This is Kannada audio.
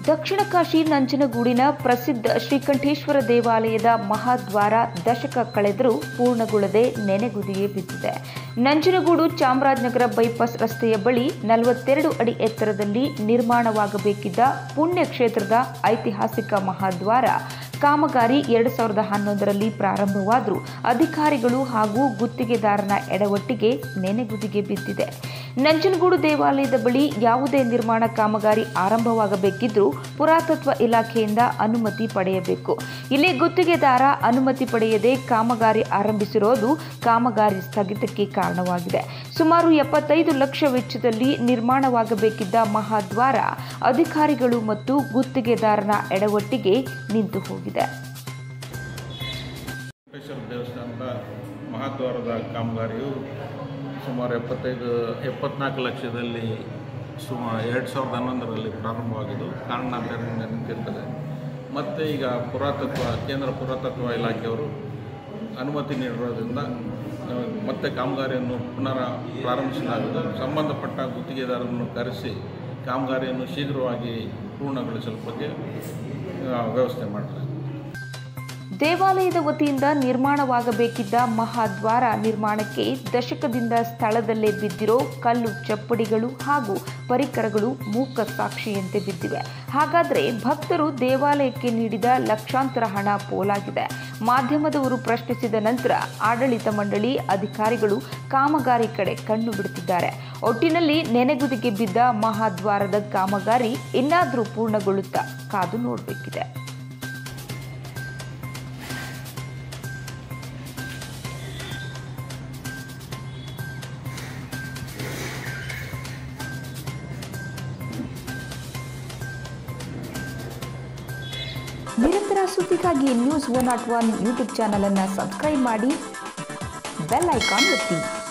ದಕ್ಷಿಣ ಕಾಶಿ ನಂಜನಗೂಡಿನ ಪ್ರಸಿದ್ಧ ಶ್ರೀಕಂಠೇಶ್ವರ ದೇವಾಲಯದ ಮಹಾದ್ವಾರ ದಶಕ ಕಳೆದರೂ ಪೂರ್ಣಗೊಳ್ಳದೆ ನೆನೆಗುದಿಗೆ ಬಿದ್ದಿದೆ ನಂಜನಗೂಡು ಚಾಮರಾಜನಗರ ಬೈಪಾಸ್ ರಸ್ತೆಯ ಬಳಿ ನಲವತ್ತೆರಡು ಅಡಿ ಎತ್ತರದಲ್ಲಿ ನಿರ್ಮಾಣವಾಗಬೇಕಿದ್ದ ಪುಣ್ಯಕ್ಷೇತ್ರದ ಐತಿಹಾಸಿಕ ಮಹಾದ್ವಾರ ಕಾಮಗಾರಿ ಎರಡು ಸಾವಿರದ ಹನ್ನೊಂದರಲ್ಲಿ ಪ್ರಾರಂಭವಾದರೂ ಅಧಿಕಾರಿಗಳು ಹಾಗೂ ಗುತ್ತಿಗೆದಾರನ ಎಡವಟ್ಟಿಗೆ ನೆನೆಗುದಿಗೆ ಬಿದ್ದಿದೆ ನಂಜನಗೂಡು ದೇವಾಲಯದ ಬಳಿ ಯಾವುದೇ ನಿರ್ಮಾಣ ಕಾಮಗಾರಿ ಆರಂಭವಾಗಬೇಕಿದ್ರೂ ಪುರಾತತ್ವ ಇಲಾಖೆಯಿಂದ ಅನುಮತಿ ಪಡೆಯಬೇಕು ಇಲ್ಲಿ ಗುತ್ತಿಗೆದಾರ ಅನುಮತಿ ಪಡೆಯದೆ ಕಾಮಗಾರಿ ಆರಂಭಿಸಿರೋದು ಕಾಮಗಾರಿ ಸ್ಥಗಿತಕ್ಕೆ ಕಾರಣವಾಗಿದೆ ಸುಮಾರು ಎಪ್ಪತ್ತೈದು ಲಕ್ಷ ವೆಚ್ಚದಲ್ಲಿ ನಿರ್ಮಾಣವಾಗಬೇಕಿದ್ದ ಮಹಾದ್ವಾರ ಅಧಿಕಾರಿಗಳು ಮತ್ತು ಗುತ್ತಿಗೆದಾರನ ಎಡವಟ್ಟಿಗೆ ನಿಂತು ಹೋಗಿದೆ ವೆಂಕಟೇಶ್ವರ ದೇವಸ್ಥಾನದ ಮಹಾದ್ವಾರದ ಕಾಮಗಾರಿಯು ಸುಮಾರು ಎಪ್ಪತ್ತೈದು ಎಪ್ಪತ್ನಾಲ್ಕು ಲಕ್ಷದಲ್ಲಿ ಸುಮಾರು ಎರಡು ಸಾವಿರದ ಹನ್ನೊಂದರಲ್ಲಿ ಪ್ರಾರಂಭವಾಗಿದ್ದು ಕಾರಣಾಂತರದಿಂದ ನಿಂತಿರ್ತದೆ ಮತ್ತು ಈಗ ಪುರಾತತ್ವ ಕೇಂದ್ರ ಪುರಾತತ್ವ ಇಲಾಖೆಯವರು ಅನುಮತಿ ನೀಡಿರೋದ್ರಿಂದ ಆ, ಮತ್ತೆ ಕಾಮಗಾರಿಯನ್ನು ಪುನರ ಪ್ರಾರಂಭಿಸಲಾಗುವುದು ಸಂಬಂಧಪಟ್ಟ ಗುತ್ತಿಗೆದಾರರನ್ನು ಕರೆಸಿ ಕಾಮಗಾರಿಯನ್ನು ಶೀಘ್ರವಾಗಿ ಪೂರ್ಣಗೊಳಿಸಲು ಬಗ್ಗೆ ಆ, ವ್ಯವಸ್ಥೆ ಮಾಡಲಾಗಿದೆ ದೇವಾಲಯದ ವತಿಯಿಂದ ನಿರ್ಮಾಣವಾಗಬೇಕಿದ್ದ ಮಹಾದ್ವಾರ ನಿರ್ಮಾಣಕ್ಕೆ ದಶಕದಿಂದ ಸ್ಥಳದಲ್ಲೇ ಬಿದ್ದಿರೋ ಕಲ್ಲು ಚಪ್ಪಡಿಗಳು ಹಾಗೂ ಪರಿಕರಗಳು ಮೂಕ ಸಾಕ್ಷಿಯಂತೆ ಬಿದ್ದಿವೆ ಹಾಗಾದರೆ ಭಕ್ತರು ದೇವಾಲಯಕ್ಕೆ ನೀಡಿದ ಲಕ್ಷಾಂತರ ಹಣ ಪೋಲಾಗಿದೆ ಮಾಧ್ಯಮದವರು ಪ್ರಶ್ನಿಸಿದ ನಂತರ ಆಡಳಿತ ಮಂಡಳಿ ಅಧಿಕಾರಿಗಳು ಕಾಮಗಾರಿ ಕಡೆ ಕಣ್ಣು ಬಿಡುತ್ತಿದ್ದಾರೆ ಒಟ್ಟಿನಲ್ಲಿ ನೆನೆಗುದಿಗೆ ಬಿದ್ದ ಮಹಾದ್ವಾರದ ಕಾಮಗಾರಿ ಇನ್ನಾದರೂ ಪೂರ್ಣಗೊಳ್ಳುತ್ತಾ ಕಾದು ನೋಡಬೇಕಿದೆ ನಿರಂತರ ಸುದ್ದಿಗಾಗಿ news one not one YouTube channel ಅನ್ನು ಸಬ್ಸ್ಕ್ರೈಬ್ ಮಾಡಿ ಬೆಲ್ ಐಕಾನ್ ಒತ್ತಿ